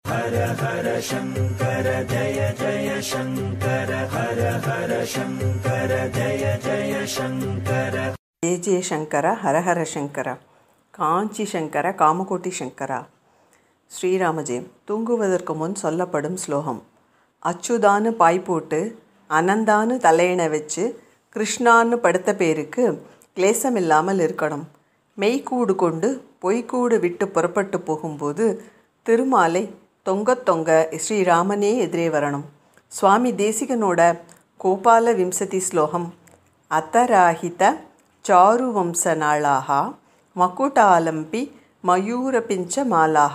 ஜெய ஜெயசங்கர ஹரஹர சங்கர காஞ்சி சங்கர காமகோட்டி சங்கரா ஸ்ரீராமஜெயம் தூங்குவதற்கு முன் சொல்லப்படும் ஸ்லோகம் அச்சுதான்னு பாய் போட்டு அனந்தான்னு தலையணை வச்சு கிருஷ்ணான்னு படுத்த பேருக்கு கிளேசம் இல்லாமல் இருக்கணும் மெய்க்கூடு கொண்டு பொய்க்கூடு விட்டு புறப்பட்டு போகும்போது திருமாலை தொங்க தொங்க ஸ்ரீராமனே எதிரே வரணும் சுவாமி தேசிகனோட கோபால விம்சதி ஸ்லோகம் ಅತರಾಹಿತ ಚಾರುವಂಶನಾಳಾಹ ಮಕುಟಾಲಂಪಿ ಮಯೂರಪಿಂಚಮಾಲಾಹ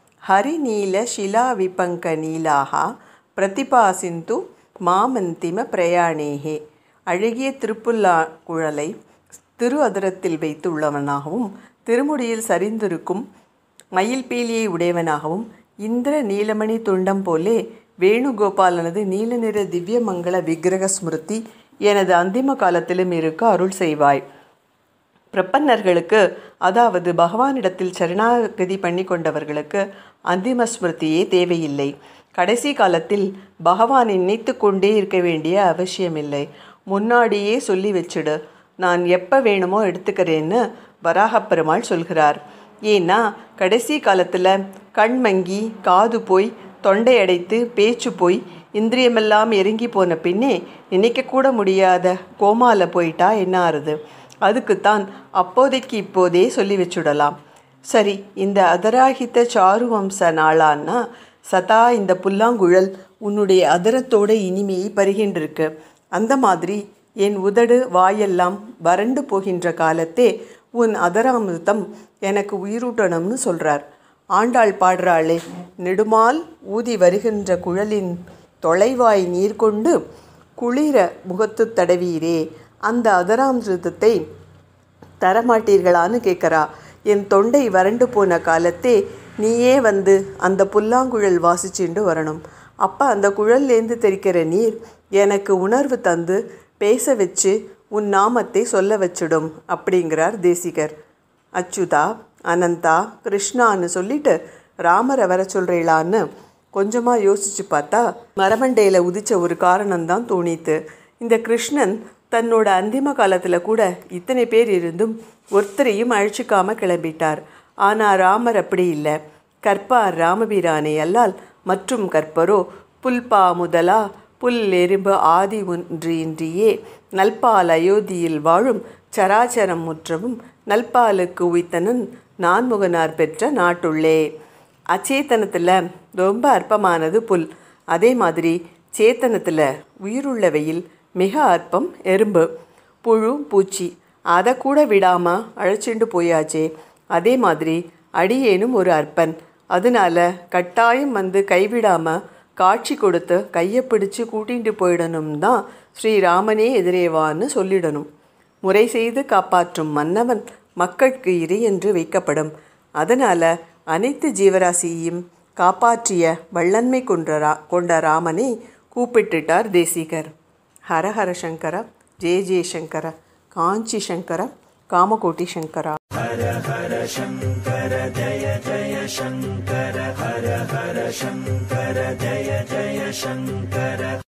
ஹரிநீலசிலாவிபங்கநீலாக பிரதிபாசிந்து மாமந்திம பிரயாணேகே அழகிய திருப்புல்லா குழலை திரு அதரத்தில் வைத்துள்ளவனாகவும் திருமுடியில் சரிந்திருக்கும் மயில் பீலியை உடையவனாகவும் இந்திர நீலமணி துண்டம் போலே வேணுகோபாலனது நீல நிற திவ்யமங்கள விக்கிரக ஸ்மிருதி எனது அந்திம காலத்திலும் இருக்க அருள் செய்வாய் பிரபன்னர்களுக்கு அதாவது பகவானிடத்தில் சரணாகதி பண்ணி கொண்டவர்களுக்கு அந்திம ஸ்மிருதியே தேவையில்லை கடைசி காலத்தில் பகவானை நினைத்து கொண்டே இருக்க வேண்டிய அவசியமில்லை முன்னாடியே சொல்லி வச்சிடு நான் எப்போ வேணுமோ எடுத்துக்கிறேன்னு வராகப்பெருமாள் சொல்கிறார் ஏன்னா கடைசி காலத்தில் கண் மங்கி காது போய் தொண்டை அடைத்து பேச்சு போய் இந்திரியமெல்லாம் இறங்கி போன பின்னே நினைக்கக்கூட முடியாத கோமால போயிட்டா என்ன ஆறுது அதுக்குத்தான் அப்போதைக்கு இப்போதே சொல்லி வச்சுடலாம் சரி இந்த அதராகித்த சாருவம்ச நாளான்னா சதா இந்த புல்லாங்குழல் உன்னுடைய அதரத்தோட இனிமையை பருகின்றிருக்கு அந்த மாதிரி என் உதடு வாயெல்லாம் வறண்டு போகின்ற காலத்தே உன் அதராமிர்தம் எனக்கு உயிரூட்டணும்னு சொல்கிறார் ஆண்டாள் பாடுறாளே நெடுமால் ஊதி வருகின்ற குழலின் தொலைவாய் நீர் கொண்டு குளிர முகத்து தடவீரே அந்த அதராமிருதத்தை தரமாட்டீர்களான்னு கேட்குறா என் தொண்டை வறண்டு போன காலத்தே நீயே வந்து அந்த புல்லாங்குழல் வாசிச்சுண்டு வரணும் அப்போ அந்த குழல்லேருந்து தெரிக்கிற நீர் எனக்கு உணர்வு தந்து பேச வச்சு உன் நாமத்தை சொல்ல வச்சிடும் அப்படிங்கிறார் தேசிகர் அச்சுதா அனந்தா கிருஷ்ணான்னு சொல்லிட்டு ராமரை வர சொல்கிறீளான்னு கொஞ்சமாக யோசித்து பார்த்தா மரமண்டையில் உதிச்ச ஒரு காரணம்தான் தோணித்து இந்த கிருஷ்ணன் தன்னோட அந்திம காலத்தில் கூட இத்தனை பேர் இருந்தும் ஒருத்தரையும் அழிச்சிக்காம கிளம்பிட்டார் ஆனால் ராமர் அப்படி இல்லை கற்பார் ராமபிரானே அல்லால் மற்றும் கற்பரோ புல்பா முதலா புல் எறும்பு ஆதி ஒன்றியின்றியே நல்பால் அயோத்தியில் வாழும் சராச்சரம் முற்றவும் நல்பாலுக்கு உய்த்தனன் நான்முகனார் பெற்ற நாட்டுள்ளே அச்சேத்தனத்தில் ரொம்ப அற்பமானது புல் அதே மாதிரி சேத்தனத்தில் உயிருள்ளவையில் மிக அற்பம் எறும்பு புழு பூச்சி அதை கூட விடாமல் அழைச்சிண்டு போயாச்சே அதே மாதிரி அடியேனும் ஒரு அற்பன் அதனால கட்டாயம் வந்து கைவிடாமல் காட்சி கொடுத்து கையை பிடிச்சு கூட்டிகிட்டு போயிடணும் தான் ஸ்ரீராமனே எதிரேவான்னு சொல்லிடணும் முறை செய்து காப்பாற்றும் மன்னவன் மக்களுக்கு இறை என்று வைக்கப்படும் அதனால் அனைத்து ஜீவராசியையும் காப்பாற்றிய வள்ளன்மை கொன்ற ரா கொண்ட ராமனை கூப்பிட்டுட்டார் தேசிகர் ஹரஹர சங்கர ஜெய ஜெயசங்கர காஞ்சி சங்கர காமகோட்டி சங்கரா हर हर शङ्कर जय जय शङ्कर हर हर शङ्कर जय जय शङ्कर